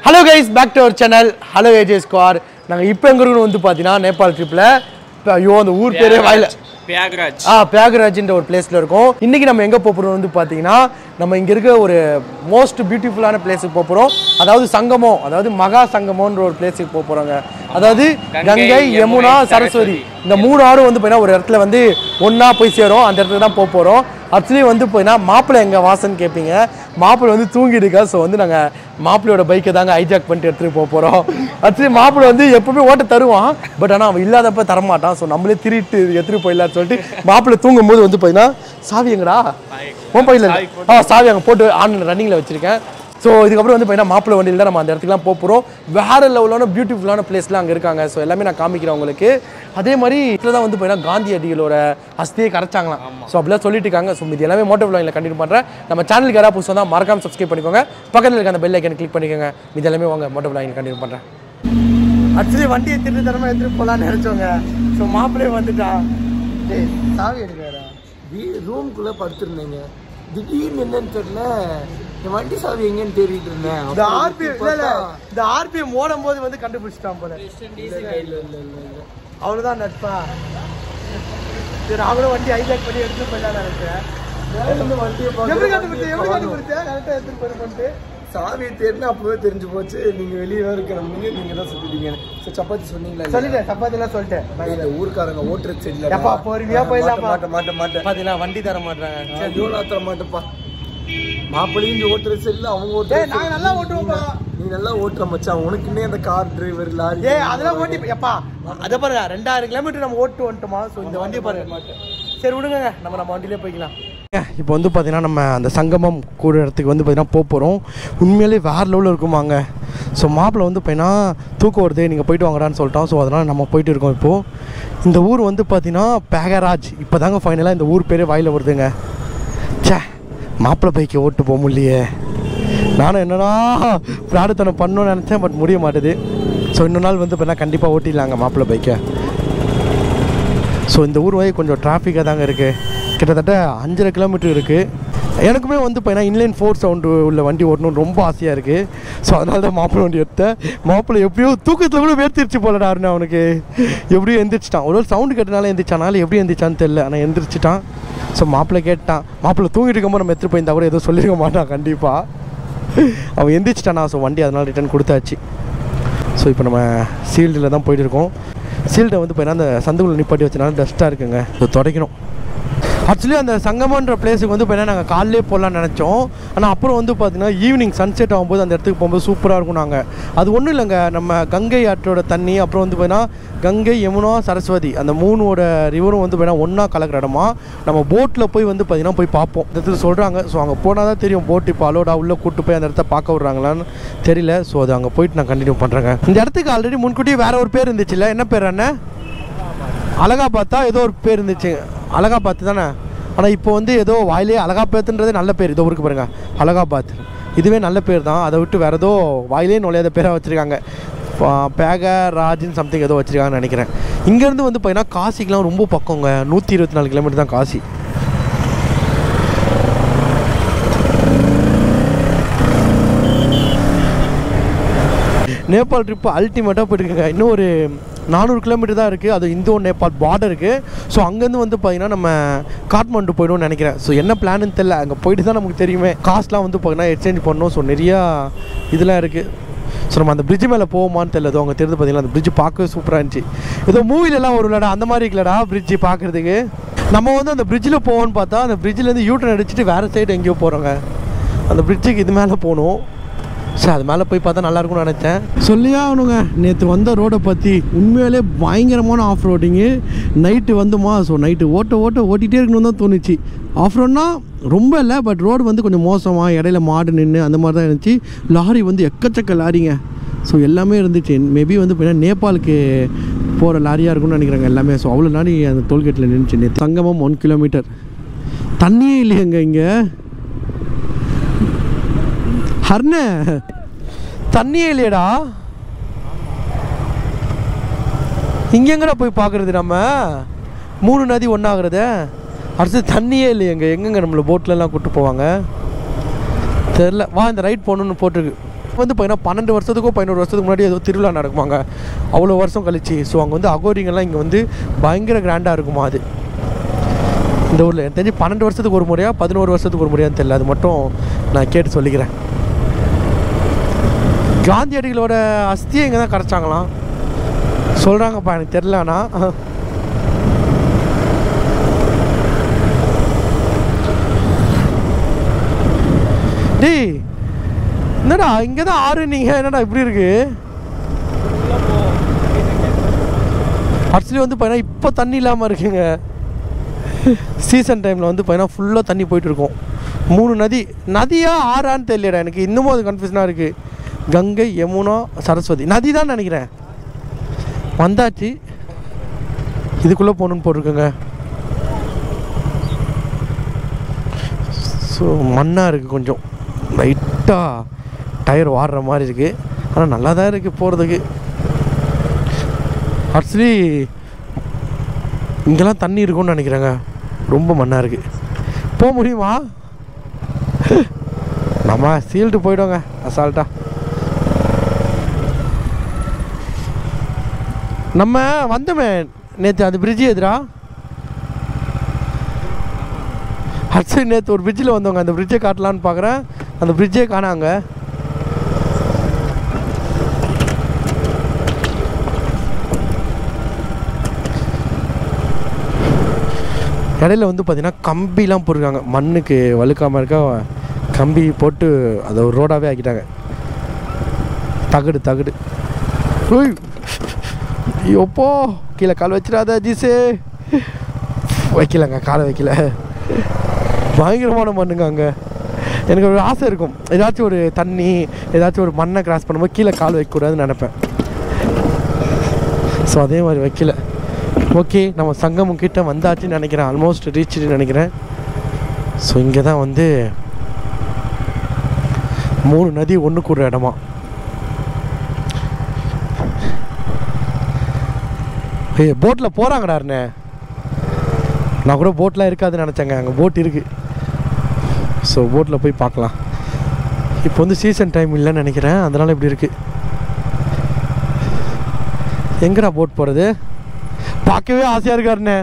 Hello guys back to our channel hello AJ square நாங்கள் இப்போ எங்க இருக்கணும் வந்து பார்த்தீங்கன்னா நேபாள் ட்ரிப்பில் ஐயோ அந்த ஊர் பேரே வாயில பிரயாக்ராஜ் ஆ பியாகராஜ்ன்ற ஒரு பிளேஸில் இருக்கோம் இன்னைக்கு நம்ம எங்கே போகிறோம் வந்து பார்த்தீங்கன்னா நம்ம இங்கே இருக்க ஒரு மோஸ்ட் பியூட்டிஃபுல்லான பிளேஸுக்கு போக போகிறோம் அதாவது சங்கமம் அதாவது மகா சங்கமம்ன்ற ஒரு பிளேஸுக்கு போக போகிறோங்க அதாவது கங்கை யமுனா சரஸ்வதி இந்த மூணு ஆறும் வந்து பார்த்தீங்கன்னா ஒரு இடத்துல வந்து ஒன்றா போய் சேரும் அந்த இடத்துக்கு தான் போக போகிறோம் ஆக்சுவலி வந்து பார்த்தீங்கன்னா மாப்பிள்ளை எங்கே வாசன்னு கேட்பீங்க மாப்பிள்ளை வந்து தூங்கிட்டு இருக்கா ஸோ வந்து நாங்கள் மாப்பிள்ளையோட பைக்கை தாங்க ஹைஜாக் பண்ணிட்டு எடுத்துகிட்டு போக போகிறோம் ஆக்சுவலி மாப்பிள்ளை வந்து எப்பவுமே ஓட்ட தருவான் பட் ஆனால் அவன் இல்லாதப்ப தரமாட்டான் ஸோ நம்மளே திருட்டு எடுத்துகிட்டு போயிடலாம்னு சொல்லிட்டு மாப்பிள்ளை தூங்கும் போது வந்து பார்த்தீங்கன்னா சாவி எங்கடா உன் பையில இருக்கு. ஆ சாவி அங்கே போட்டு ஆன் ரன்னிங்கில் வச்சிருக்கேன் ஸோ இதுக்கப்புறம் வந்து பார்த்தீங்கன்னா மாப்பிள்ளை வண்டியில் தான் நம்ம அந்த இடத்துக்குலாம் போக போகிறோம் வேற லெவலான பியூட்டிஃபுல்லான பிளேஸ்லாம் அங்கே இருக்காங்க ஸோ எல்லாமே நான் காமிக்கிறேன் உங்களுக்கு அதே மாதிரி இதில் தான் வந்து பார்த்தீங்கன்னா காந்தியடிகளோட அஸ்தியை கரைச்சாங்களாம் ஸோ அப்படிலாம் சொல்லிட்டு இருக்காங்க ஸோ இது எல்லாமே மோட்டோ விளாகில் கண்டினியூ பண்ணுறேன் நம்ம சேனலுக்கு யாராவது புதுசாக தான் மறக்காம சப்ஸ்கிரைப் பண்ணிக்கோங்க பக்கத்தில் இருக்க அந்த பெல் ஐக்கன் கிளிக் பண்ணிக்கோங்க இது எல்லாமே வாங்க மோட்டோ விளாகில் கண்டினியூ பண்ணுறேன் ஆக்சுவலி வண்டியை திருட்டு தரமாக எடுத்துகிட்டு போகலான்னு நினச்சோங்க ஸோ மாப்பிள்ளையே வந்துட்டான் டேய் சாவி எடுக்கிறாரா ரூம்குள்ளே படுத்திருந்தேங்க திடீர்னு என்னன்னு தெரியல என் வண்டி சாவி எங்கன்னு தேடிட்டு இருந்தேன் இந்த அப்புறம் ஆர்பிஎம் இல்ல இல்ல இந்த ஆர்பிஎம் ஓடும் போது வந்து கண்டுபிடிச்சிட்டான் போல அவ்வளவுதான் நட்பா சரி அவங்களும் வண்டி ஹைஜாக் பண்ணி எடுத்து போயிடலாம் நினைச்சேன் வந்து வண்டியை எப்படி பார்க்க கண்டுபிடிச்ச எப்படி கண்டுபிடிச்ச கரெக்டா எடுத்துட்டு போயிருப்போன்ட்டு சாவி தேடினா அப்பவே தெரிஞ்சு போச்சு நீங்க வெளியே இருக்கணும்னு நீங்க தான் சுத்திட்டீங்க சரி சப்பாத்தி சொன்னீங்களா இல்லையா? சொல்லிட்டேன் சப்பாத்தி எல்லாம் சொல்லிட்டேன் இல்ல, ஊர்க்காரங்க ஓட்டுற செடியில எப்பா, பொறுமையா போயிடலாமா? மாட்ட மாட்ட மாட்டேன் பாத்தீங்களா வண்டி தர மாட்டாங்க இவ்வளோ தர மாட்டேப்பா மாப்பிள்ளையும் ஓட்டுற செல்ல அவங்க ஓட்டுற ஏய், நாங்க நல்லா ஓட்டுவோம்ப்பா. நீ நல்லா ஓட்டுற மச்சான் உனக்குன்னே அந்த கார் டிரைவர் லாரி ஏய் அதெல்லாம் ஓட்டி எப்பா அதை பாருங்க ரெண்டாயிரம் கிலோமீட்டர் நம்ம ஓட்டு வந்துட்டோமா ஸோ இந்த வண்டியை பாருங்க சரி விடுங்க நம்ம நம்ம வண்டியிலே போய்க்கலாம் இப்போ வந்து பார்த்தீங்கன்னா நம்ம அந்த சங்கமம் கூட இடத்துக்கு வந்து பார்த்தீங்கன்னா போக போகிறோம் உண்மையிலே வேறு லெவலில் இருக்குமாங்க ஸோ மாப்பிள்ளை வந்து பார்த்தீங்கன்னா தூக்கம் வருது நீங்கள் போயிட்டு வாங்கடான்னு சொல்லிட்டோம் ஸோ அதனால் நம்ம போயிட்டு இருக்கோம் இப்போது இந்த ஊர் வந்து பார்த்தீங்கன்னா பேகராஜ் இப்போ தாங்க ஃபைனலாக இந்த ஊர் பேரே வாயில் வருதுங்க ச்சே மாப்பிள்ளை பைக்கை ஓட்டு போக முடியலையே நானும் என்னன்னா பிராடுத்தனம் பண்ணணும்னு நினச்சேன் பட் முடிய மாட்டுது ஸோ இன்னொரு நாள் வந்து பார்த்தீங்கன்னா கண்டிப்பாக ஓட்டிடலாங்க மாப்பிள்ளை பைக்கை ஸோ இந்த ஊர் வந்து கொஞ்சம் டிராஃபிக்காக தாங்க இருக்குது கிட்டத்தட்ட அஞ்சரை கிலோமீட்டர் இருக்குது எனக்குமே வந்து பார்த்தீங்கன்னா இன்லைன் ஃபோர் சவுண்டு உள்ள வண்டி ஓட்டணும்னு ரொம்ப ஆசையாக இருக்குது ஸோ அதனால தான் மாப்பிள்ளை வண்டி எடுத்தேன் மாப்பிள்ளை எப்படியோ தூக்கத்தில் கூட வேர்த்திருச்சு போலடாருன்னு அவனுக்கு எப்படியோ எந்திரிச்சிட்டான் ஒரு சவுண்டு கேட்டனால எந்திரிச்சானால எப்படி எந்திரிச்சான்னு தெரில ஆனால் எந்திரிச்சிட்டான் ஸோ மாப்பிள்ளை கேட்டான் மாப்பிள்ளை தூங்கிட்டு இருக்கும்போது நம்ம எடுத்துகிட்டு போயிருந்தா கூட எதுவும் சொல்லிருக்க மாட்டான் கண்டிப்பாக அவன் எந்திரிச்சிட்டானா ஸோ வண்டி அதனால் ரிட்டர்ன் கொடுத்தாச்சு ஸோ இப்போ நம்ம சீல்டில் தான் போயிட்டு இருக்கோம் சீல்டை வந்து பார்த்தீங்கன்னா அந்த சந்துக்குள்ள நிப்பாட்டி வச்சனால டஸ்ட்டாக இருக்குங்க ஸோ துடைக்கணும் ஆக்சுவலி அந்த சங்கமன்ற பிளேஸுக்கு வந்து பார்த்தீங்கன்னா நாங்கள் காலையிலே போகலான்னு நினச்சோம் ஆனால் அப்புறம் வந்து பார்த்தீங்கன்னா ஈவினிங் சன்செட் ஆகும்போது அந்த இடத்துக்கு போகும்போது சூப்பராக இருக்கும் நாங்கள் அது ஒன்றும் இல்லைங்க நம்ம கங்கை ஆற்றோட தண்ணி அப்புறம் வந்து பார்த்தீங்கன்னா கங்கை யமுனா சரஸ்வதி அந்த மூணோட ரிவரும் வந்து பார்த்தீங்கன்னா ஒன்றா கலக்கிற இடமா நம்ம போட்டில் போய் வந்து பார்த்தீங்கன்னா போய் பார்ப்போம் இந்த இடத்துல சொல்கிறாங்க ஸோ அங்கே போனால் தான் தெரியும் போட் இப்போ அலோடா உள்ளே கூட்டு போய் அந்த இடத்த பார்க்க விட்றாங்களான்னு தெரியல ஸோ அது அங்கே போயிட்டு நான் கண்டினியூ பண்ணுறேங்க இந்த இடத்துக்கு ஆல்ரெடி முன்கூட்டியே வேற ஒரு பேர் இருந்துச்சுல்ல என்ன பேர் அண்ணன் அழகா பார்த்தா ஏதோ ஒரு பேர் இருந்துச்சு அழகா பார்த்து தானே ஆனால் இப்போ வந்து ஏதோ வாயிலே அழகா பார்த்துன்றதே நல்ல பேர் இதோ ஊருக்கு பாருங்க அழகா பார்த்து இதுவே நல்ல பேர் தான் அதை விட்டு வேற ஏதோ வாயிலே நுழையாத பேராக வச்சுருக்காங்க பேக ராஜின் சம்திங் ஏதோ வச்சுருக்காங்கன்னு நினைக்கிறேன் இங்கேருந்து வந்து பார்த்தீங்கன்னா காசிக்கெலாம் ரொம்ப பக்கங்க நூற்றி இருபத்தி நாலு கிலோமீட்டர் தான் காசி நேபாள் ட்ரிப்பு அல்டிமேட்டாக போயிட்டுருக்குங்க இன்னும் ஒரு நானூறு கிலோமீட்டர் தான் இருக்குது அது இந்தோ நேபாள் பார்டர் இருக்குது ஸோ அங்கேருந்து வந்து பார்த்தீங்கன்னா நம்ம காட்மாண்டு போயிடும்னு நினைக்கிறேன் ஸோ என்ன பிளான்னு தெரில அங்கே போயிட்டு தான் நமக்கு தெரியுமே காஸ்ட்லாம் வந்து பார்த்தீங்கன்னா எக்ஸ்சேஞ்ச் பண்ணணும் ஸோ நிறையா இதெல்லாம் இருக்குது ஸோ நம்ம அந்த பிரிட்ஜ் மேலே போவோமான்னு தெரியல ஏதோ அங்கே தெரிஞ்சு பார்த்தீங்கன்னா அந்த பிரிட்ஜ் பார்க்கவே சூப்பராக இருந்துச்சு ஏதோ மூவிலலாம் வரும்லடா அந்த மாதிரி இருக்குல்லடா பிரிட்ஜ் பார்க்குறதுக்கு நம்ம வந்து அந்த பிரிட்ஜில் போவோம்னு பார்த்தா அந்த பிரிட்ஜிலேருந்து யூட்டன் அடிச்சுட்டு வேறு சைடு எங்கேயோ போகிறோங்க அந்த பிரிட்ஜுக்கு இது மேலே போகணும் சரி அது மேலே போய் பார்த்தா நல்லா இருக்கும்னு நினச்சேன் சொல்லியே ஆகணுங்க நேற்று வந்த ரோடை பற்றி உண்மையிலே பயங்கரமான ஆஃப் ரோடிங்கு நைட்டு வந்துமா ஸோ நைட்டு ஓட்ட ஓட்ட ஓட்டிகிட்டே இருக்கணும்னு தான் தோணுச்சு ஆஃப் ரோட்னா ரொம்ப இல்லை பட் ரோடு வந்து கொஞ்சம் மோசமாக இடையில மாடு நின்று அந்த மாதிரி தான் இருந்துச்சு லாரி வந்து எக்கச்சக்க லாரிங்க ஸோ எல்லாமே இருந்துச்சு மேபி வந்து பார்த்தீங்கன்னா நேபாளுக்கு போகிற லாரியாக இருக்கும்னு நினைக்கிறாங்க எல்லாமே ஸோ அவ்வளோ லாரி அந்த டோல்கேட்டில் நின்றுச்சு நேற்று சங்கமம் ஒன் கிலோமீட்டர் தண்ணியே இல்லையங்க இங்கே ஹர்ன தண்ணியே இல்லையடா இங்க எங்கடா போய் பார்க்கறது நம்ம மூணு நதி ஒன்றாகிறது அடுத்து தண்ணியே இல்லை எங்க எங்கெங்க நம்மளை போட்லலாம் கூட்டு போவாங்க தெரில வா இந்த ரைட் போகணுன்னு போட்டிருக்கு வந்து பார்த்தீங்கன்னா பன்னெண்டு வருஷத்துக்கோ பதினோரு வருஷத்துக்கு முன்னாடி ஏதோ திருவிழா நடக்குமாங்க அவ்வளோ வருஷம் கழிச்சு ஸோ அங்கே வந்து அகோரிங்கெல்லாம் இங்கே வந்து பயங்கர கிராண்டாக இருக்குமா அது இந்த ஊரில் எனக்கு தெரிஞ்சு பன்னெண்டு வருஷத்துக்கு ஒரு முறையா பதினோரு வருஷத்துக்கு ஒரு முறையான்னு தெரியல அது மட்டும் நான் கேட்டு சொல்லிக்கிறேன் காந்தியடிகளோட அஸ்தியை இங்கே தான் கரைச்சாங்களாம் சொல்கிறாங்கப்பா எனக்கு தெரில ஆனால் டேய் என்னடா இங்கே தான் ஆறு நீங்கள் என்னடா இப்படி இருக்கு ஆக்சுவலி வந்து பார்த்தீங்கன்னா இப்போ தண்ணி இல்லாமல் இருக்குங்க சீசன் டைமில் வந்து பார்த்தீங்கன்னா ஃபுல்லாக தண்ணி போயிட்டு இருக்கும் மூணு நதி நதியா ஆறான்னு தெரியலடா எனக்கு இன்னமும் அது கன்ஃபியூஷனாக இருக்குது கங்கை யமுனா சரஸ்வதி நதி தான் நினைக்கிறேன் வந்தாச்சு இதுக்குள்ளே போகணுன்னு போட்டிருக்கேங்க ஸோ மண்ணாக இருக்குது கொஞ்சம் லைட்டாக டயர் வாடுற மாதிரி இருக்குது ஆனால் நல்லா தான் இருக்குது போகிறதுக்கு ஆக்சுவலி இங்கெல்லாம் தண்ணி இருக்கும்னு நினைக்கிறேங்க ரொம்ப மண்ணாக இருக்குது போக முடியுமா நம்ம சீல்டு போயிடுவோங்க அசால்ட்டா நம்ம வந்தோமே நேற்று அந்த பிரிட்ஜு எதிரா ஆக்சுவலி நேற்று ஒரு பிரிட்ஜில் வந்தவங்க அந்த பிரிட்ஜை காட்டலான்னு பார்க்குறேன் அந்த பிரிட்ஜே காணாங்க இடையில வந்து பார்த்தீங்கன்னா கம்பிலாம் போட்டிருக்காங்க மண்ணுக்கு வழுக்காமல் இருக்க கம்பி போட்டு அதை ஒரு ரோடாகவே ஆக்கிட்டாங்க தகடு தகடு உய். ஐயோப்போ கீழே கால் வச்சிடாத ஜீஸு வைக்கலங்க காலை வைக்கல பயங்கரமான மண்ணுங்க அங்கே எனக்கு ஒரு ஆசை இருக்கும் ஏதாச்சும் ஒரு தண்ணி ஏதாச்சும் ஒரு மண்ணை கிராஸ் பண்ணும்போது கீழே கால் வைக்கக்கூடாதுன்னு நினைப்பேன் ஸோ அதே மாதிரி வைக்கல ஓகே நம்ம சங்கமம் கிட்ட வந்தாச்சுன்னு நினைக்கிறேன் ஆல்மோஸ்ட் ரீச்சுன்னு நினைக்கிறேன் ஸோ இங்கே தான் வந்து மூணு நதி ஒன்று கூடுற இடமா ஏய் போட்டில் போகிறாங்கடா அருணே நான் கூட போட்லாம் இருக்காதுன்னு நினச்சேங்க அங்கே போட் இருக்குது ஸோ போட்டில் போய் பார்க்கலாம் இப்போ வந்து சீசன் டைம் இல்லைன்னு நினைக்கிறேன் அதனால் இப்படி இருக்குது எங்கடா போட் போகிறது பார்க்கவே ஆசையாக இருக்காருண்ணே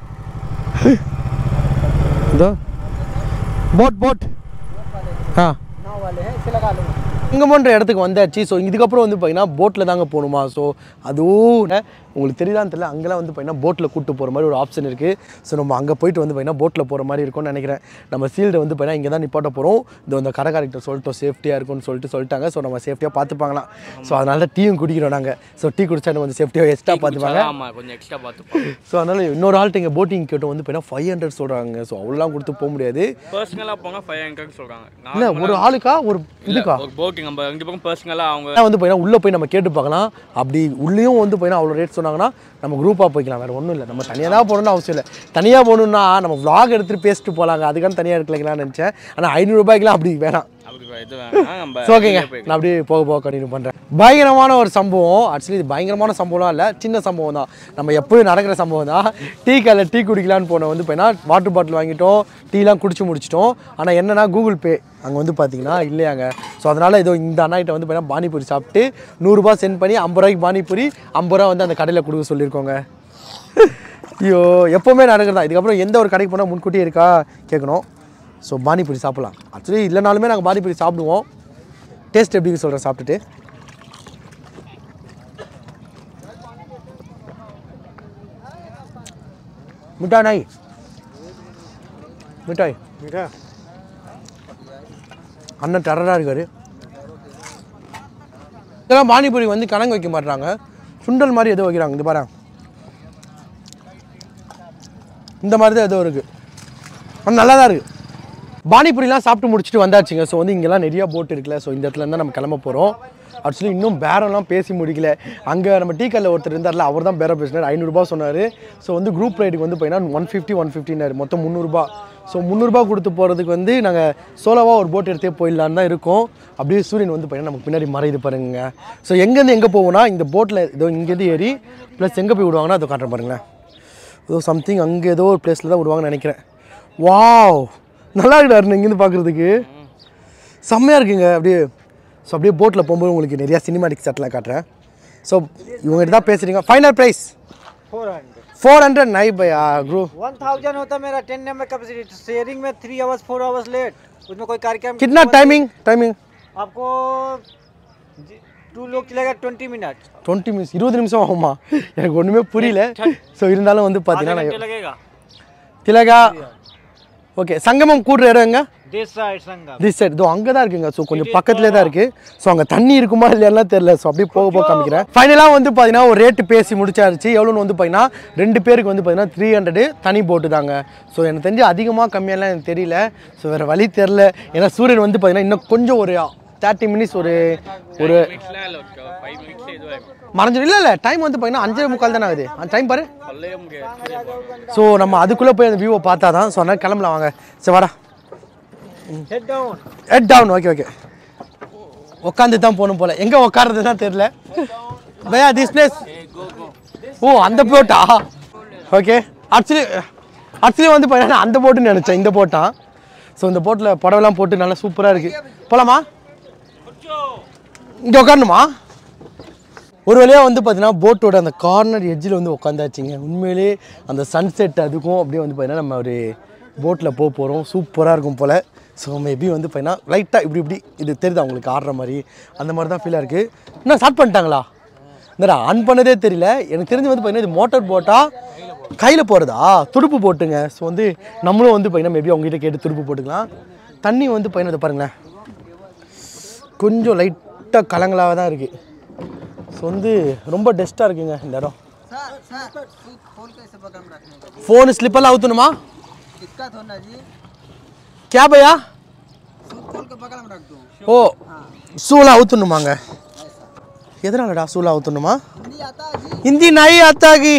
இதோ போட் போட் ஆ இங்கமன்ற இடத்துக்கு வந்தாச்சு ஸோ இதுக்கப்புறம் வந்து பார்த்தீங்கன்னா போட்டில் தாங்க போகணுமா ஸோ அதுவும் உங்களுக்கு தெரியுதான்னு தெரியல அங்கெல்லாம் வந்து பார்த்தீங்கன்னா போட்டில் கூட்டு போகிற மாதிரி ஒரு ஆப்ஷன் இருக்குது ஸோ நம்ம அங்கே போயிட்டு வந்து பார்த்தீங்கன்னா போட்டில் போகிற மாதிரி இருக்கும்னு நினைக்கிறேன் நம்ம சீல்டை வந்து பார்த்தீங்கன்னா இங்கே தான் நிப்பாட்ட போகிறோம் இந்த இந்த கடைக்காரர்கிட்ட சொல்லிட்டோம் சேஃப்டியாக இருக்கும்னு சொல்லிட்டு சொல்லிட்டாங்க ஸோ நம்ம சேஃப்டியாக பார்த்துப்பாங்களாம் ஸோ அதனால தான் டீயும் குடிக்கிறோம் நாங்கள் ஸோ டீ குடிச்சா கொஞ்சம் சேஃப்டியாக எக்ஸ்ட்ரா பார்த்துப்பாங்க ஆமா கொஞ்சம் எக்ஸ்ட்ரா பார்த்துப்போம் ஸோ அதனால் இன்னொரு ஆள்கிட்ட இங்கே போட்டிங் கேட்டோம் வந்து பார்த்தீங்கன்னா ஃபைவ் ஹண்ட்ரட் சொல்கிறாங்க ஸோ அவ்வளோலாம் கொடுத்து போக முடியாது பர்சனலாக போங்க ஃபைவ் ஹண்ட்ரட் சொல்றாங்க இல்லை ஒரு ஆளுக்கா ஒரு இதுக்கா ஒரு போட்டிங் நம்ம ரெண்டு பக்கம் பர்சனலாக அவங்க அதான் வந்து பார்த்தீங்கன்னா உள்ளே போய் நம்ம கேட்டு பார்க்கலாம் அப்படி உள்ளேயும் வந்து பார்த்தீங்கன்னா அவ்வளோ ரேட் சொன்னாங்கன்னா நம்ம குரூப்பாக போய்க்கலாம் வேறு ஒன்றும் இல்லை நம்ம தனியாக தான் போகணும்னு அவசியம் இல்லை தனியாக போகணுன்னா நம்ம vlog எடுத்துகிட்டு பேசிட்டு போகலாங்க அதுக்கான தனியாக எடுக்கலாங்களான்னு நினச்சேன் ஆனால் ஐநூறுரூபாய்க்குலாம் அப்படி வேணாம் அப்படி இது வேணாம் நம்ம ஸோ ஓகேங்க நான் அப்படியே போக போக கண்டினியூ பண்ணுறேன் பயங்கரமான ஒரு சம்பவம் ஆக்சுவலி இது பயங்கரமான சம்பவம்லாம் இல்லை சின்ன சம்பவம் தான் நம்ம எப்போயும் நடக்கிற சம்பவம் தான் டீ கடையில் டீ குடிக்கலான்னு போன வந்து பார்த்தீங்கன்னா வாட்டர் பாட்டில் வாங்கிட்டோம் டீலாம் குடிச்சு முடிச்சிட்டோம் ஆனால் என்னன்னா கூகுள் பே அங்கே வந்து பார்த்தீங்கன்னா இல்லையாங்க ஸோ அதனால் ஏதோ இந்த அண்ணாகிட்ட வந்து பார்த்தீங்கன்னா பானிபூரி சாப்பிட்டு நூறுரூபா சென்ட் பண்ணி ஐம்பது ரூபாய்க்கு பானிபூரி ஐம்பது ரூபா வந்து அந்த கடையில் கொடுக்க சொல்லியிருக்கோங்க ஐயோ எப்போவுமே நடக்கிறதா இதுக்கப்புறம் எந்த ஒரு கடைக்கு போனால் முன்கூட்டியே இருக்கா கேட்கணும் ஸோ பானிபூரி சாப்பிட்லாம் ஆக்சுவலி இல்லைனாலுமே நாங்கள் பானிபூரி சாப்பிடுவோம் டேஸ்ட் எப்படி சொல்கிறேன் சாப்பிட்டுட்டு மிட்டாய் நாய் மிட்டாய் அண்ணன் டெரராக இருக்காரு இதெல்லாம் பானிபூரி வந்து கணக்கு வைக்க மாட்டாங்க சுண்டல் மாதிரி ஏதோ வைக்கிறாங்க இது பாரு இந்த மாதிரி தான் ஏதோ இருக்குது ஆனால் நல்லா தான் இருக்குது பானிபூரிலாம் சாப்பிட்டு முடிச்சுட்டு வந்தாச்சுங்க ஸோ வந்து இங்கெல்லாம் நிறையா போட் இருக்குல்ல ஸோ இந்த இடத்துல இருந்தால் நம்ம கிளம்ப போகிறோம் ஆக்சுவலி இன்னும் பேரம்லாம் பேசி முடிக்கல அங்கே நம்ம டீ கல்ல ஒருத்தர் இருந்தார்ல அவர் தான் பேரம் பேசினார் ஐநூறுரூபா சொன்னார் ஸோ வந்து குரூப் ரைடுக்கு வந்து பார்த்தீங்கன்னா ஒன் ஃபிஃப்டி ஒன் ஃபிஃப்டினாரு மொத்தம் முந்நூறுரூபா ஸோ முந்நூறுரூபா கொடுத்து போகிறதுக்கு வந்து நாங்கள் சோலோவாக ஒரு போட் எடுத்தே போயிடலான்னு தான் இருக்கோம் அப்படியே சூரியன் வந்து பார்த்தீங்கன்னா நமக்கு பின்னாடி மறையுது பாருங்க ஸோ எங்கேருந்து எங்கே போவோம்னா இந்த போட்டில் ஏதோ இங்கேருந்து ஏறி ப்ளஸ் எங்கே போய் விடுவாங்கன்னா அதை காட்டுறேன் பாருங்களேன் ஏதோ சம்திங் அங்கே ஏதோ ஒரு பிளேஸில் தான் விடுவாங்கன்னு நினைக்கிறேன் வாவ் நல்லா இருக்குடா இங்கேருந்து பார்க்குறதுக்கு செம்மையாக இருக்குங்க அப்படியே ஸோ அப்படியே போட்டில் போகும்போது உங்களுக்கு நிறையா சினிமாட்டிக் ஷாட்லாம் காட்டுறேன் ஸோ இவங்ககிட்ட தான் பேசுகிறீங்க final price four hundred four hundred நை பை க்ரூ वन थाउजेंड होता है मेरा टेन नंबर कैपेसिटी शेयरिंग में three hours four hours late उसमें कोई कार्यक्रम कितना टाइमिंग टाइमिंग आपको टू लोग चलेगा ट्वेंटी मिनट டுவெண்ட்டி மினிட்ஸ் இருபது நிமிஷம் ஆகுமா எனக்கு ஒன்றுமே புரியல ஸோ இருந்தாலும் வந்து பார்த்தீங்கன்னா நான் लगेगा திலகா ஓகே சங்கமம் கூடுற இடம் எங்க this side Sangam this side இதோ அங்கே தான் இருக்குங்க ஸோ கொஞ்சம் பக்கத்துலேயே தான் இருக்குது ஸோ அங்கே தண்ணி இருக்குமா இல்லையாலாம் தெரியல ஸோ அப்படியே போக போக காமிக்கிறேன் ஃபைனலாக வந்து பார்த்தீங்கன்னா ஒரு ரேட்டு பேசி முடிச்சாருச்சு எவ்வளோன்னு வந்து பார்த்தீங்கன்னா ரெண்டு பேருக்கு வந்து பார்த்தீங்கன்னா த்ரீ ஹண்ட்ரடு தனி போட்டு தாங்க ஸோ எனக்கு தெரிஞ்சு அதிகமாக கம்மியாலாம் எனக்கு தெரியல ஸோ வேறு வழி தெரில ஏன்னா சூரியன் வந்து பார்த்தீங்கன்னா இன்னும் கொஞ்சம் ஒரு தேர்ட்டி மினிட்ஸ் ஒரு ஒரு மினிட்ஸ்ல இல்லை ஃபைவ் மினிட்ஸ் இதுவாகும் மறைஞ்சிடும் இல்லை இல்லை டைம் வந்து பார்த்தீங்கன்னா அஞ்சரை முக்கால் தானே ஆகுது அந்த டைம் பாரு கொள்ளைய முடியாது ஸோ நம்ம அதுக்குள்ளே போய் அந்த வியூவை பார்த்தா தான் ஸோ அதனால் கிளம்பலாம் வாங்க சரி வாடா head down head down okay okay உட்காந்து தான் போகணும் போல எங்கே உட்காருறது தான் தெரில பையா திஸ் பிளேஸ் ஓ அந்த போட்டா ஓகே ஆக்சுவலி ஆக்சுவலி வந்து பார்த்தீங்கன்னா அந்த போட்டுன்னு நினச்சேன் இந்த போட்டான் ஸோ இந்த போட்டில் புடவைலாம் போட்டு நல்லா சூப்பராக இருக்குது போகலாமா இங்கே உட்காரணுமா ஒரு வழியாக வந்து பார்த்தீங்கன்னா போட்டோட அந்த கார்னர் எட்ஜில் வந்து உட்காந்தாச்சுங்க உண்மையிலே அந்த சன்செட் அதுக்கும் அப்படியே வந்து பார்த்தீங்கன்னா நம்ம ஒரு போட்டில் போக போகிறோம் சூப்பராக இருக்கும் போல் ஸோ மேபி வந்து பார்த்தீங்கன்னா லைட்டாக இப்படி இப்படி இது தெரியுது அவங்களுக்கு ஆடுற மாதிரி அந்த மாதிரி தான் ஃபீலாக இருக்குது என்ன ஸ்டார்ட் பண்ணிட்டாங்களா இந்த ஆன் பண்ணதே தெரியல எனக்கு தெரிஞ்சு வந்து பார்த்தீங்கன்னா இது மோட்டார் போட்டா கையில் போகிறதா துடுப்பு போட்டுங்க ஸோ வந்து நம்மளும் வந்து பார்த்தீங்கன்னா மேபி அவங்ககிட்ட கேட்டு துடுப்பு போட்டுக்கலாம் தண்ணி வந்து பார்த்தீங்கன்னா இதை பாருங்களேன் கொஞ்சம் லைட்டாக கலங்களாக தான் இருக்குது ஸோ வந்து ரொம்ப டஸ்ட்டாக இருக்குங்க இந்த இடம் ஃபோனு ஸ்லிப்பெல்லாம் அவுத்தணுமா किसका धोना जी கே பையா खोल के बगल में रख दो ஓ சூலாம் அவுத்தணுமாங்க எதனாலடா சூலாம் அவுத்தணுமா हिंदी आता है जी ஹிந்தி நாய் ஆத்தாகி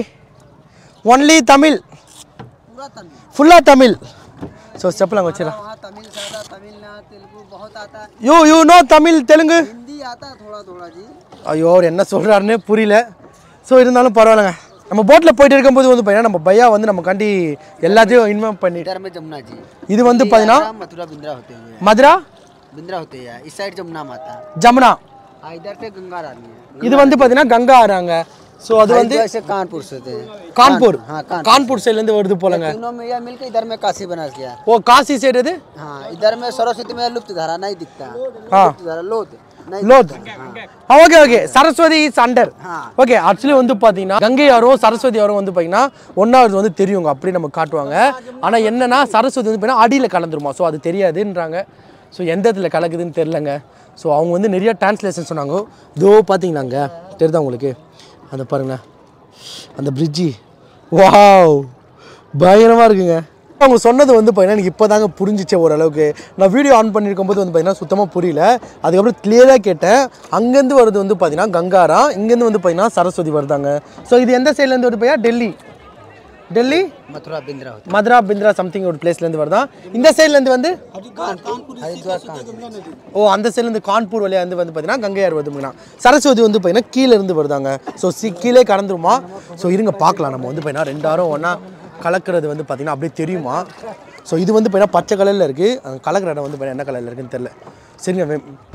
ஒன்லி தமிழ் पूरा तमिल ஃபுல்லாக தமிழ் ஸோ ஸ்டெப்பில் அங்கே வச்சிடலாம் वहाँ तमिल ज़्यादा तमिल ना तेलुगु बहुत आता है you you no Tamil Telugu Hindi आता है थोड़ा थोड़ा जी ஐயோ அவர் என்ன சொல்கிறாருன்னே புரியல ஸோ இருந்தாலும் பரவாயில்லைங்க நம்ம போட்டில் போயிட்டு இருக்கும்போது வந்து பார்த்தீங்கன்னா நம்ம பையா வந்து நமக்காண்டி எல்லாத்தையும் இன்வால்வ் பண்ணிட்டு इधर में जमुना जी இது வந்து பார்த்தீங்கன்னா यहाँ मथुरा बिंद्रा होते हुए மதுரா बिंद्रा होते हैं इस साइड जमुना माता ஜமுனா हाँ इधर से गंगा रानी है இது வந்து பார்த்தீங்கன்னா கங்கா ஆறாங்க ஸோ அது வந்து इधर से कानपुर से थे கான்பூர் हाँ कानपुर கான்பூர் சைட்லேருந்து வருது போலங்க तीनों में यह मिलकर इधर में काशी बना गया ஓ காசி சைடு இது हाँ इधर में सरस्वती में लुप्त धारा नहीं दिखता हाँ। लुप्त धारा लोध नहीं லோத் okay okay Saraswati is under हाँ ஓகே ஆக்சுவலி வந்து பார்த்தீங்கன்னா கங்கை யாரும் சரஸ்வதி யாரும் வந்து பார்த்தீங்கன்னா ஒன்றாவது வந்து தெரியுங்க அப்படி நம்ம காட்டுவாங்க ஆனால் என்னன்னா சரஸ்வதி வந்து பார்த்தீங்கன்னா அடியில் கலந்துருமா ஸோ அது தெரியாதுன்றாங்க ஸோ எந்த இடத்துல கலக்குதுன்னு தெரிலங்க ஸோ அவங்க வந்து நிறைய டிரான்ஸ்லேஷன் சொன்னாங்க இதோ பார்த்தீங்களாங்க தெரியுதா உங்களுக்கு அந்த பாருங்க அந்த பிரிட்ஜி வாவ் பயங்கரமாக இருக்குங்க அவங்க சொன்னது வந்து பார்த்தீங்கன்னா எனக்கு இப்போ தாங்க புரிஞ்சிச்சே ஓரளவுக்கு நான் வீடியோ ஆன் பண்ணியிருக்கும் போது வந்து பார்த்தீங்கன்னா சுத்தமாக புரியல அதுக்கப்புறம் கிளியராக கேட்டேன் அங்கேருந்து வருது வந்து பார்த்தீங்கன்னா கங்காரா இங்கேருந்து வந்து பார்த்தீங்கன்னா சரஸ்வதி வருதாங்க ஸோ இது எந்த சைட்லேருந்து வருது பையா டெல்லி டெல்லி मथुरा बिंद्रा होते மதுரா பிந்திரா சம்திங் ஒரு பிளேஸ்லேருந்து வருதா இந்த சைட்லேருந்து வந்து हरिद्वार कानपुर ஓ அந்த சைட்லேருந்து கான்பூர் வழியாக வந்து வந்து பார்த்தீங்கன்னா கங்கையார் வருதுங்கண்ணா சரஸ்வதி வந்து பார்த்தீங்கன்னா கீழே இருந்து வருதாங்க ஸோ சி கீழே கடந்துருமா ஸோ இருங்க பார்க்கலாம் நம்ம வந்து பார்த்தீங்கன்னா ரெண்டாரும் ஒன்றா கலக்கிறது வந்து பார்த்தீங்கன்னா அப்படியே தெரியுமா ஸோ இது வந்து பார்த்தீங்கன்னா பச்சை கலரில் இருக்குது அந்த கலக்கிற இடம் வந்து பார்த்தீங்கன்னா என்ன கலரில் இருக்குன்னு தெரில சரிங்க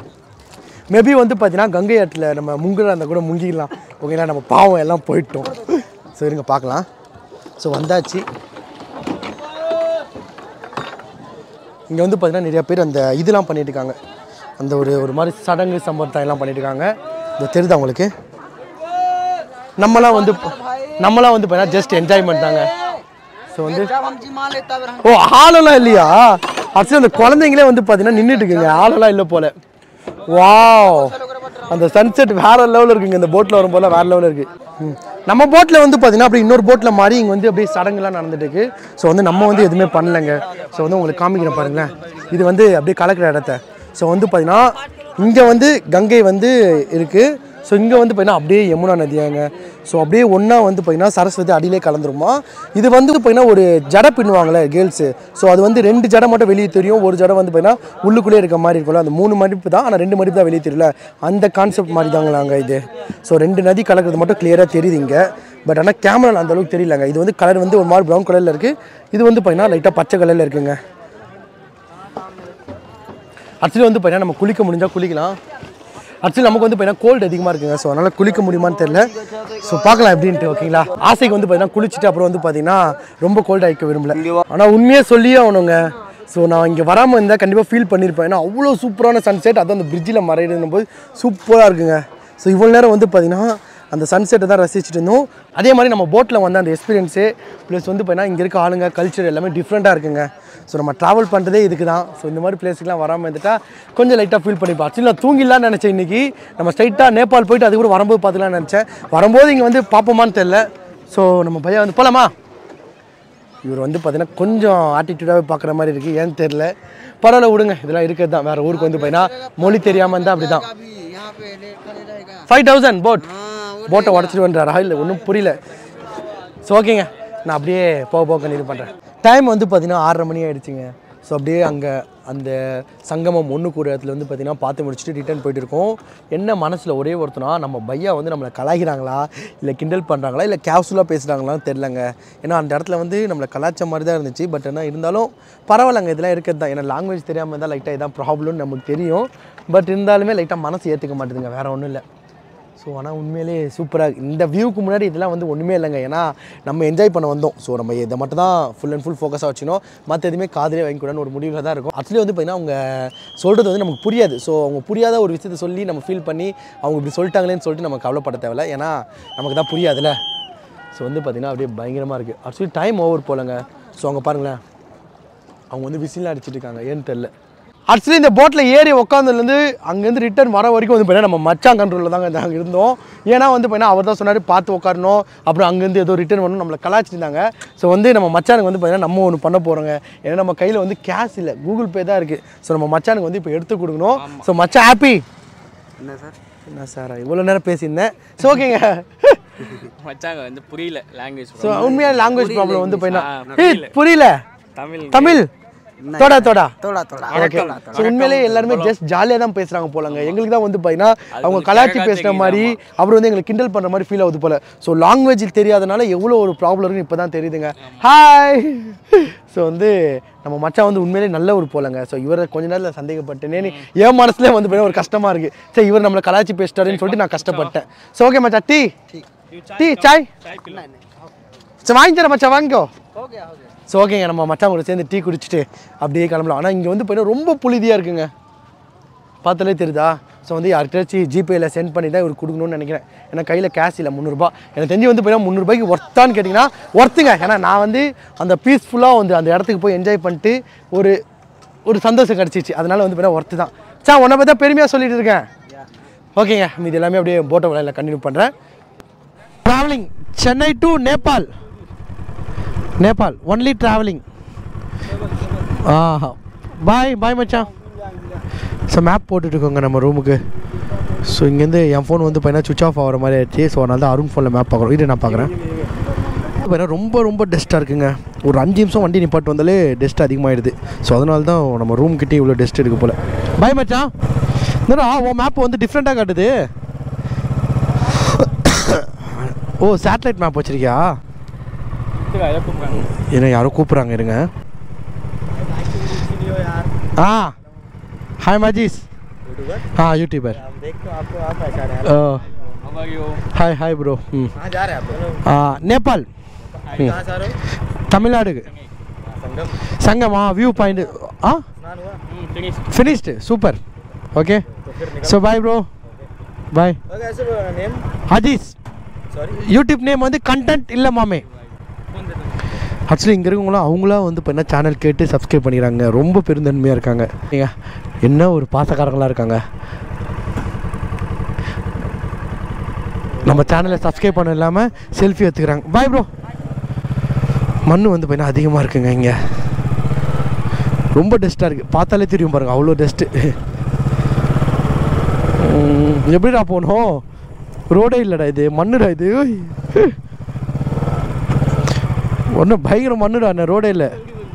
மேபி வந்து பார்த்தீங்கன்னா கங்கை ஆற்றில் நம்ம முங்குற அந்த கூட முங்கிக்கலாம் ஓகேங்களா நம்ம பாவம் எல்லாம் போயிட்டோம் ஸோ இருங்க பார்க்கலாம் ஸோ வந்தாச்சு இங்கே வந்து பார்த்தீங்கன்னா நிறைய பேர் அந்த இதெல்லாம் பண்ணிட்டு இருக்காங்க அந்த ஒரு ஒரு மாதிரி சடங்கு சம்பிரதாயம் எல்லாம் பண்ணிட்டு இருக்காங்க இந்த தெரியுதா உங்களுக்கு நம்மலாம் வந்து நம்மலாம் வந்து பார்த்தீங்கன்னா ஜஸ்ட் என்ஜாய்மெண்ட் தாங்க ஸோ வந்து जब हम जी मान लेता है ஓ ஆளெல்லாம் இல்லையா ஆக்சுவலி அந்த குழந்தைங்களே வந்து பார்த்தீங்கன்னா நின்றுட்டு இருக்குங்க ஆளெல்லாம் இல்லை போல வாவ் அந்த சன்செட் வேற லெவலில் இருக்குங்க இந்த போட்டில் வரும் போல வேற லெவலில் இருக்கு ம். நம்ம போட்டில் வந்து பார்த்தீங்கன்னா அப்படி இன்னொரு போட்டில் மாறி இங்கே வந்து அப்படியே சடங்குலாம் நடந்துட்டு இருக்கு ஸோ வந்து நம்ம வந்து எதுவுமே பண்ணலைங்க ஸோ வந்து உங்களுக்கு காமிக்கிறேன் பாருங்களேன் இது வந்து அப்படியே கலக்கிற இடத்த ஸோ வந்து பார்த்தீங்கன்னா இங்கே வந்து கங்கை வந்து இருக்குது ஸோ இங்கே வந்து பார்த்தீங்கன்னா அப்படியே யமுனா நதியாங்க ஸோ அப்படியே ஒன்றா வந்து பார்த்தீங்கன்னா சரஸ்வதி அடியிலே கலந்துருமா இது வந்து பார்த்தீங்கன்னா ஒரு ஜடை பின்னுவாங்களே கேர்ள்ஸு ஸோ அது வந்து ரெண்டு ஜடை மட்டும் வெளியே தெரியும் ஒரு ஜடை வந்து பார்த்தீங்கன்னா உள்ளுக்குள்ளே இருக்க மாதிரி இருக்கும்ல அந்த மூணு மடிப்பு தான் ஆனால் ரெண்டு மடிப்பு தான் வெளியே தெரியல அந்த கான்செப்ட் மாதிரி தாங்களாங்க இது ஸோ ரெண்டு நதி கலக்கிறது மட்டும் கிளியராக தெரியுது இங்கே பட் ஆனால் கேமரா அந்த அளவுக்கு தெரியலங்க இது வந்து கலர் வந்து ஒரு மாதிரி ப்ரௌன் கலரில் இருக்குது இது வந்து பார்த்தீங்கன்னா லைட்டாக பச்சை கலரில் இருக்குங்க ஆக்சுவலி வந்து பார்த்தீங்கன்னா நம்ம குளிக்க முடிஞ்சால் குளிக்கலாம் ஆக்சுவலி நமக்கு வந்து பார்த்தீங்கன்னா கோல்டு அதிகமாக இருக்குங்க ஸோ அதனால் குளிக்க முடியுமான்னு தெரியல ஸோ பார்க்கலாம் எப்படின்ட்டு ஓகேங்களா ஆசைக்கு வந்து பார்த்தீங்கன்னா குளிச்சுட்டு அப்புறம் வந்து பார்த்தீங்கன்னா ரொம்ப கோல்டு ஆகிக்க விரும்பல ஆனால் உண்மையாக சொல்லியே ஆகணுங்க ஸோ நான் இங்கே வராமல் இருந்தால் கண்டிப்பாக ஃபீல் பண்ணியிருப்பேன் ஏன்னா அவ்வளோ சூப்பரான சன்செட் அதுவும் அந்த பிரிட்ஜில் மறையிடும் போது சூப்பராக இருக்குங்க ஸோ இவ்வளோ நேரம் வந்து பார்த்தீங்கன்னா அந்த சன்செட்டை தான் ரசிச்சுட்டு இருந்தோம் அதே மாதிரி நம்ம போட்டில் வந்து அந்த எக்ஸ்பீரியன்ஸு ப்ளஸ் வந்து பார்த்தீங்கன்னா இங்கே இருக்க ஆளுங்க கல்ச்சர் எல்லாமே டிஃப்ரெண்ட்டாக இருக்குங்க ஸோ நம்ம ட்ராவல் பண்ணுறதே இதுக்கு தான் ஸோ இந்த மாதிரி பிளேஸுக்குலாம் வராமல் இருந்துட்டா கொஞ்சம் லைட்டாக ஃபீல் பண்ணிப்போம் ஆக்சுவலி நான் தூங்கிடலாம்னு நினச்சேன் இன்றைக்கி நம்ம ஸ்ட்ரைட்டாக நேபாள் போயிட்டு அது கூட வரும்போது பார்த்துக்கலாம்னு நினச்சேன் வரும்போது இங்கே வந்து பார்ப்போமான்னு தெரில ஸோ நம்ம பையன் வந்து போகலாமா இவர் வந்து பார்த்தீங்கன்னா கொஞ்சம் ஆட்டிடியூடாகவே பார்க்குற மாதிரி இருக்குது ஏன்னு தெரில பரவாயில்ல விடுங்க இதெல்லாம் இருக்கிறது தான் வேறு ஊருக்கு வந்து பார்த்தீங்கன்னா மொழி தெரியாமல் இருந்தால் அப்படி தான் ஃபைவ் தௌசண்ட் போட் போட்டை உடச்சிட்டு வந்துறாரா இல்லை ஒன்றும் புரியல ஸோ ஓகேங்க நான் அப்படியே போக போக கண்டினியூ பண்ணுறேன் டைம் வந்து பார்த்தீங்கன்னா ஆறரை மணி ஆயிடுச்சுங்க ஸோ அப்படியே அங்கே அந்த சங்கமம் ஒன்று கூற இடத்துல வந்து பார்த்தீங்கன்னா பார்த்து முடிச்சுட்டு ரிட்டர்ன் போயிட்டு இருக்கோம் என்ன மனசில் ஒரே ஒருத்தனா நம்ம பையா வந்து நம்மளை கலாய்கிறாங்களா இல்லை கிண்டல் பண்ணுறாங்களா இல்லை கேஷுவலாக பேசுகிறாங்களான்னு தெரிலங்க ஏன்னா அந்த இடத்துல வந்து நம்மளை கலாய்ச்ச மாதிரி தான் இருந்துச்சு பட் ஆனால் இருந்தாலும் பரவாயில்லங்க இதெல்லாம் இருக்கிறது தான் ஏன்னா லாங்குவேஜ் தெரியாமல் இருந்தால் லைட்டாக இதான் ப்ராப்ளம்னு நமக்கு தெரியும் பட் இருந்தாலுமே லைட்டாக மனசு ஏற்றுக்க மாட்டேதுங்க வேறு ஒன்றும் இல்லை ஸோ ஆனால் உண்மையிலே சூப்பராக இந்த வியூக்கு முன்னாடி இதெல்லாம் வந்து ஒன்றுமே இல்லைங்க ஏன்னா நம்ம என்ஜாய் பண்ண வந்தோம் ஸோ நம்ம இதை மட்டும் தான் ஃபுல் அண்ட் ஃபுல் ஃபோக்கஸாக வச்சுக்கணும் மற்ற எதுவுமே காதலே வாங்கிக்கூடாதுன்னு ஒரு முடிவில் தான் இருக்கும் ஆக்சுவலி வந்து பார்த்தீங்கன்னா அவங்க சொல்கிறது வந்து நமக்கு புரியாது ஸோ அவங்க புரியாத ஒரு விஷயத்தை சொல்லி நம்ம ஃபீல் பண்ணி அவங்க இப்படி சொல்லிட்டாங்களேன்னு சொல்லிட்டு நம்ம கவலைப்பட தேவையில்ல ஏன்னா நமக்கு தான் புரியாதுல்ல ஸோ வந்து பார்த்திங்கன்னா அப்படியே பயங்கரமாக இருக்குது ஆக்சுவலி டைம் ஓவர் போலங்க ஸோ அவங்க பாருங்களேன் அவங்க வந்து விசிலாம் அடிச்சிட்டு இருக்காங்க ஏன்னு தெரில ஆக்சுவலி இந்த போட்டில் ஏறி உட்காந்துலேருந்து அங்கேருந்து ரிட்டர்ன் வர வரைக்கும் வந்து பார்த்தீங்கன்னா நம்ம மச்சான் கண்ட்ரோலில் தாங்க நாங்கள் இருந்தோம் ஏன்னா வந்து பார்த்தீங்கன்னா அவர் தான் சொன்னார் பார்த்து உட்காரணும் அப்புறம் அங்கேருந்து ஏதோ ரிட்டர்ன் வரணும் நம்மளை கலாச்சிருந்தாங்க ஸோ வந்து நம்ம மச்சானுக்கு வந்து பார்த்தீங்கன்னா நம்ம ஒன்று பண்ண போகிறோங்க ஏன்னா நம்ம கையில் வந்து கேஷ் இல்லை கூகுள் பே தான் இருக்குது ஸோ நம்ம மச்சானுக்கு வந்து இப்போ எடுத்து கொடுக்கணும் ஸோ மச்சான் ஹாப்பி என்ன சார் என்ன சார் இவ்வளோ நேரம் பேசியிருந்தேன் ஸோ ஓகேங்க மச்சாங்க வந்து புரியல லாங்குவேஜ் ஸோ உண்மையாக லாங்குவேஜ் ப்ராப்ளம் வந்து ஆ, பார்த்தீங்கன்னா ஏய் புரியல தமிழ் தமிழ் தோடா தோடா தோடா தோடா ஓகே ஸோ உண்மையிலே எல்லாருமே ஜஸ்ட் ஜாலியாக தான் பேசுகிறாங்க போலங்க எங்களுக்கு தான் வந்து பார்த்தீங்கன்னா அவங்க கொஞ்சம் கலாச்சி கேட்க பேசுகிற தெரியுது, மாதிரி அப்புறம் வந்து எங்களுக்கு கிண்டல் பண்ணுற மாதிரி ஃபீல் ஆகுது போல ஸோ லாங்குவேஜ் தெரியாதனால எவ்வளோ ஒரு ப்ராப்ளம் இருக்குன்னு இப்போ தான் தெரியுதுங்க ஹாய் ஸோ வந்து நம்ம மச்சான் வந்து உண்மையிலே நல்ல ஒரு போலங்க ஸோ இவரை கொஞ்ச நேரத்தில் சந்தேகப்பட்டேனே என் மனசுலேயே வந்து பார்த்தீங்கன்னா ஒரு கஷ்டமாக இருக்குது சரி இவர் நம்மளை கலாச்சி பேசிட்டாருன்னு சொல்லிட்டு நான் கஷ்டப்பட்டேன் ஸோ ஓகே மச்சா டீ டீ சாய் சரி வாங்கி தரேன் மச்சான் வாங்கிக்கோ ஸோ ஓகேங்க நம்ம மச்சான் கூட சேர்ந்து டீ குடிச்சிட்டு அப்படியே கிளம்பலாம் ஆனால் இங்கே வந்து பார்த்தீங்கன்னா ரொம்ப புழுதியாக இருக்குங்க பார்த்தாலே தெரியுதா ஸோ வந்து யார்கிட்டயாச்சும் ஜிபேயில் சென்ட் பண்ணி தான் இவர் கொடுக்கணும்னு நினைக்கிறேன் ஏன்னா கையில் கேஷ் இல்லை முந்நூறுபா எனக்கு தெரிஞ்சு வந்து பார்த்தீங்கன்னா முந்நூறுபாய்க்கு ஒர்த்தான்னு கேட்டிங்கன்னா ஒர்த்துங்க ஏன்னா நான் வந்து அந்த பீஸ்ஃபுல்லாக வந்து அந்த இடத்துக்கு போய் என்ஜாய் பண்ணிட்டு ஒரு ஒரு சந்தோஷம் கிடச்சிச்சு அதனால வந்து பார்த்தீங்கன்னா ஒர்த்து தான் சார் உன்னை பற்றி தான் பெருமையாக சொல்லிட்டு இருக்கேன் ஓகேங்க இது எல்லாமே அப்படியே போட்டோ விளையாட கண்டினியூ பண்ணுறேன் travelling Chennai to Nepal Nepal only travelling ஆஹா பாய் பாய் மச்சான் ஸோ மேப் போட்டுட்ருக்கோங்க நம்ம ரூமுக்கு ஸோ இங்கேருந்து என் ஃபோன் வந்து பார்த்தீங்கன்னா சுவிச் ஆஃப் ஆகிற மாதிரி ஆயிடுச்சு ஸோ அதனால தான் அருண் ஃபோனில் மேப் பார்க்குறோம் இது நான் பார்க்குறேன் பார்த்தீங்கன்னா ரொம்ப ரொம்ப டஸ்ட்டாக இருக்குங்க ஒரு அஞ்சு நிமிஷம் வண்டி நிப்பாட்டு வந்தாலே டஸ்ட் அதிகமாகிடுது ஸோ அதனால தான் நம்ம ரூம் கிட்டே இவ்வளோ டஸ்ட் இருக்கு போல் பாய் மச்சான் என்னடா உன் மேப் வந்து டிஃப்ரெண்ட்டாக காட்டுது ஓ சேட்டலைட் மேப் வச்சிருக்கியா என்ன யாரோ கூப்பிட்றாங்க இருங்க ஆ हाय माजिस हाँ यूट्यूबर हाय हाय ब्रो कहाँ जा रहे हैं आप हाँ नेपाल हम्म, कहाँ से आ रहे हो तमिलनाडु संगम संगम हाँ व्यू पॉइंट हाँ स्नान हुआ finished super okay so bye bro bye okay ऐसे name Azeez sorry YouTube name வந்து கண்டென்ட் இல்லை மாமே ஆக்சுவலி இங்கே இருக்கவங்களாம் அவங்களாம் வந்து இப்போ என்ன சேனல் கேட்டு சப்ஸ்கிரைப் பண்ணிக்கிறாங்க ரொம்ப பெருந்தன்மையாக இருக்காங்க ஏங்க, என்ன ஒரு பாசக்காரங்களாக இருக்காங்க நம்ம சேனலை சப்ஸ்கிரைப் பண்ண இல்லாமல் செல்ஃபி எடுத்துக்கிறாங்க பாய் ப்ரோ மண் வந்து பார்த்தீங்கன்னா அதிகமாக இருக்குங்க இங்கே ரொம்ப டஸ்ட்டாக இருக்குது பார்த்தாலே தெரியும் பாருங்கள் அவ்வளோ டஸ்ட்டு எப்படிடா போகணும் ரோடே இல்லைடா இது மண்ணுடா இது ஒன்றும் பயங்கர மண்ணுடா அண்ணன் ரோடே இல்லை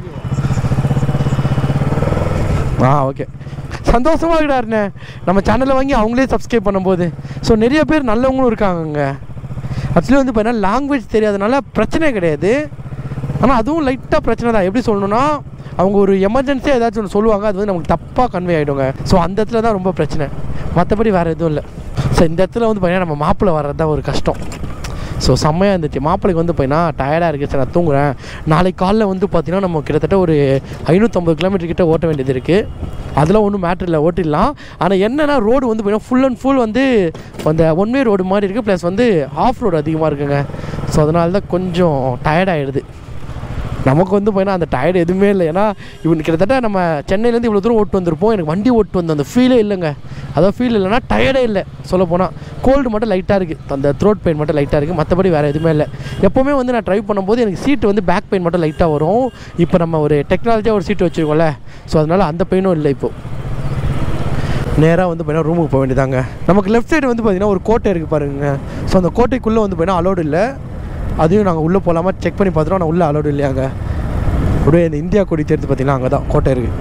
ஆ ஓகே சந்தோஷமா இருக்கிறாருண்ணே நம்ம சேனலை வாங்கி அவங்களே சப்ஸ்கிரைப் பண்ணும்போது ஸோ நிறைய பேர் நல்லவங்களும் இருக்காங்கங்க ஆக்சுவலி வந்து பார்த்தீங்கன்னா லாங்குவேஜ் தெரியாதனால பிரச்சனை கிடையாது ஆனால் அதுவும் லைட்டாக பிரச்சனை தான் எப்படி சொல்லணும்னா அவங்க ஒரு எமர்ஜென்சியாக ஏதாச்சும் ஒன்று சொல்லுவாங்க அது வந்து நமக்கு தப்பாக கன்வே ஆகிடுங்க ஸோ அந்த இடத்துல தான் ரொம்ப பிரச்சனை மற்றபடி வேறு எதுவும் இல்லை ஸோ இந்த இடத்துல வந்து பார்த்தீங்கன்னா நம்ம மாப்பிள்ளை வர்றது தான் ஒரு கஷ்டம் ஸோ செம்மையாக இருந்துச்சு மாப்பிளைக்கு வந்து பார்த்தீங்கன்னா டயர்டாக இருக்குது சார் நான் தூங்குறேன் நாளைக்கு காலைல வந்து பார்த்தீங்கன்னா நம்ம கிட்டத்தட்ட ஒரு ஐநூற்றம்பது கிலோமீட்டர் கிட்ட ஓட்ட வேண்டியது இருக்குது அதெல்லாம் ஒன்றும் மேட்ரு இல்லை ஓட்டிடலாம் ஆனால் என்னென்னா ரோடு வந்து பார்த்தீங்கன்னா ஃபுல் அண்ட் ஃபுல் வந்து அந்த ஒன் வே ரோடு மாதிரி இருக்குது ப்ளஸ் வந்து ஆஃப் ரோடு அதிகமாக இருக்குங்க ஸோ அதனால தான் கொஞ்சம் டயர்டாகிடுது நமக்கு வந்து பார்த்தீங்கன்னா அந்த டயர்டு எதுவுமே இல்லை ஏன்னா இவன் கிட்டத்தட்ட நம்ம சென்னையிலேருந்து இவ்வளோ தூரம் ஓட்டு வந்திருப்போம் எனக்கு வண்டி ஓட்டு வந்த அந்த ஃபீலே இல்லைங்க அதாவது ஃபீல் இல்லைன்னா டயர்டே இல்லை சொல்ல போனால் கோல்டு மட்டும் லைட்டாக இருக்குது அந்த த்ரோட் பெயின் மட்டும் லைட்டாக இருக்குது மற்றபடி வேறு எதுவுமே இல்லை எப்போவுமே வந்து நான் ட்ரைவ் பண்ணும்போது எனக்கு சீட்டு வந்து பேக் பெயின் மட்டும் லைட்டாக வரும் இப்போ நம்ம ஒரு டெக்னாலஜியாக ஒரு சீட்டு வச்சுருக்கோம்ல ஸோ அதனால் அந்த பெயினும் இல்லை இப்போது நேராக வந்து பார்த்தீங்கன்னா ரூமுக்கு போக வேண்டியதாங்க நமக்கு லெஃப்ட் சைடு வந்து பார்த்தீங்கன்னா ஒரு கோட்டை இருக்குது பாருங்க ஸோ அந்த கோட்டைக்குள்ளே வந்து பார்த்தீங்கன்னா அலோடு இல்லை அதையும் நாங்கள் உள்ளே போகலாமா செக் பண்ணி பார்த்துட்டோம் ஆனால் உள்ளே அலோடு இல்லையாங்க அப்படியே இந்த இந்தியா கொடி தெரிஞ்சு பார்த்தீங்கன்னா அங்கே தான் கோட்டை இருக்குது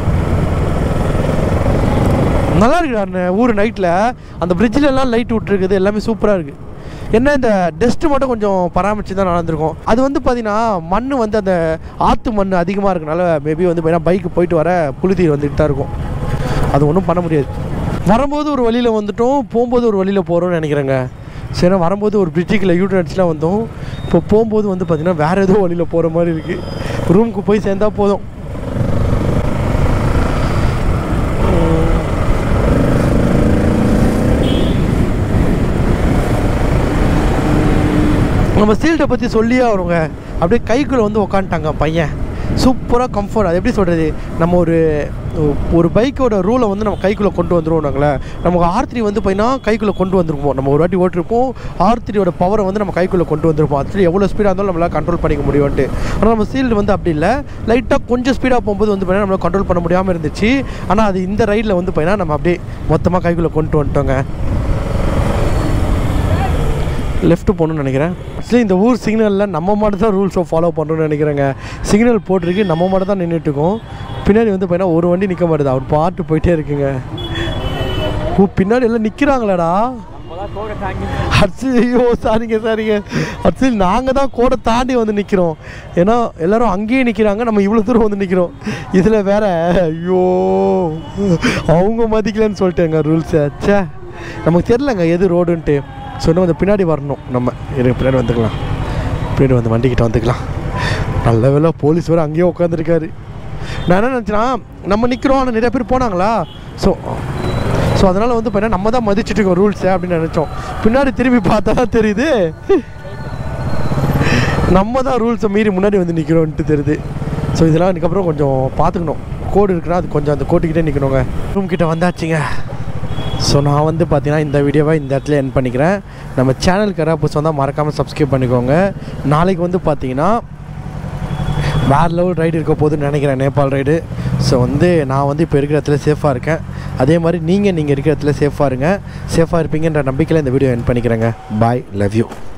நல்லா இருக்குடா அந்த ஊர் நைட்டில் அந்த bridgeல எல்லாம் லைட் விட்ருக்குது எல்லாமே சூப்பராக இருக்குது என்ன இந்த டஸ்ட்டு மட்டும் கொஞ்சம் பராமரித்து தான் நடந்திருக்கும் அது வந்து பார்த்தீங்கன்னா மண் வந்து அந்த ஆற்று மண் அதிகமாக இருக்கனால மேபி வந்து பார்த்தீங்கன்னா பைக்கு போயிட்டு வர புழுதி வந்துட்டு தான் இருக்கும் அது ஒன்றும் பண்ண முடியாது வரும்போது ஒரு வழியில் வந்துட்டோம் போகும்போது ஒரு வழியில் போகிறோம்னு நினைக்கிறேங்க சரி வரும்போது ஒரு பிரிட்ஜுக்குள்ள யூட்டன் அடிச்சுலாம் வந்தோம் இப்போ போகும்போது வந்து பார்த்திங்கன்னா வேறு ஏதோ வழியில் போகிற மாதிரி இருக்குது ரூமுக்கு போய் சேர்ந்தா போதும் நம்ம சீல்டை பற்றி சொல்லியே வருங்க அப்படியே கைக்குள்ளே வந்து உக்காந்துட்டாங்க பையன் சூப்பராக கம்ஃபர்ட் அது எப்படி சொல்கிறது நம்ம ஒரு ஒரு பைக்கோட ரூலை வந்து நம்ம கைக்குள்ளே கொண்டு வந்துருவோம் நாங்களே நமக்கு ஆர் த்ரீ வந்து பார்த்தீங்கன்னா கைக்குள்ளே கொண்டு வந்திருப்போம் நம்ம ஒரு வாட்டி ஓட்டிருப்போம் ஆர் த்ரீயோட பவரை வந்து நம்ம கைக்குள்ளே கொண்டு வந்திருப்போம் ஆக்சுவலி எவ்வளோ ஸ்பீடாக இருந்தாலும் நம்மளால் கண்ட்ரோல் பண்ணிக்க முடியும்ட்டு ஆனால் நம்ம சீல்டு வந்து அப்படி இல்லை லைட்டாக கொஞ்சம் ஸ்பீடாக போகும்போது வந்து பார்த்தீங்கன்னா நம்மளால் கண்ட்ரோல் பண்ண முடியாமல் இருந்துச்சு ஆனால் அது இந்த ரைடில் வந்து பார்த்தீங்கன்னா நம்ம அப்படியே மொத்தமாக கைக்குள்ளே கொண்டு வந்துட்டோங்க லெஃப்ட் போகணும்னு நினைக்கிறேன் ஆக்சுவலி இந்த ஊர் சிக்னலில் நம்ம மட்டும் தான் ரூல்ஸை ஃபாலோ பண்ணுறோம்னு நினைக்கிறேங்க சிக்னல் போட்டிருக்கு நம்ம மட்டும் தான் நின்றுட்டு இருக்கோம் பின்னாடி வந்து பார்த்தீங்கன்னா ஒரு வண்டி நிற்க மாட்டேது அவர் பாட்டு போயிட்டே இருக்குங்க ஓ பின்னாடி எல்லாம் நிற்கிறாங்களாடா அர்ச்சு ஐயோ சாரிங்க சாரிங்க ஆக்சுவலி நாங்கள் தான் கோடை தாண்டி வந்து நிற்கிறோம் ஏன்னா எல்லாரும் அங்கேயே நிற்கிறாங்க நம்ம இவ்வளோ தூரம் வந்து நிற்கிறோம் இதில் வேற ஐயோ அவங்க மதிக்கலன்னு சொல்லிட்டேங்க ரூல்ஸை ச்சே நமக்கு தெரிலங்க எது ரோடுன்ட்டு ஸோ இன்னும் கொஞ்சம் பின்னாடி வரணும் நம்ம இரு பின்னாடி வந்துக்கலாம் பின்னாடி வந்து வண்டிக்கிட்ட வந்துக்கலாம் நல்ல வேலை போலீஸ் வேறு அங்கேயே உட்காந்துருக்காரு நான் என்ன நினச்சேன்னா நம்ம நிற்கிறோம் ஆனால் நிறைய பேர் போனாங்களா ஸோ ஸோ அதனால் வந்து பார்த்தீங்கன்னா நம்ம தான் மதிச்சுட்டு இருக்கோம் ரூல்ஸை அப்படின்னு நினச்சோம் பின்னாடி திரும்பி பார்த்தா தான் தெரியுது நம்ம தான் ரூல்ஸை மீறி முன்னாடி வந்து நிற்கிறோன்ட்டு தெரியுது ஸோ இதெல்லாம் இதுக்கப்புறம் கொஞ்சம் பார்த்துக்கணும் கோடு இருக்குன்னா அது கொஞ்சம் அந்த கோட்டுக்கிட்டே நிற்கணுங்க ரூம் கிட்ட வந்தாச்சுங்க ஸோ நான் வந்து பார்த்தீங்கன்னா இந்த வீடியோவை இந்த இடத்துல என் பண்ணிக்கிறேன் நம்ம சேனலுக்கு யாராவது புதுசு வந்தால் மறக்காமல் சப்ஸ்கிரைப் பண்ணிக்கோங்க நாளைக்கு வந்து பார்த்தீங்கன்னா வேறு லெவல் ரைடு இருக்க போகுதுன்னு நினைக்கிறேன் நேபாள் ரைடு ஸோ வந்து நான் வந்து இப்போ இருக்கிற இடத்துல சேஃபாக இருக்கேன் அதே மாதிரி நீங்கள் நீங்கள் இருக்கிற இடத்துல சேஃபாக இருங்க சேஃபாக இருப்பீங்கன்ற நம்பிக்கையில் இந்த வீடியோ என் பண்ணிக்கிறேங்க பாய் லவ் யூ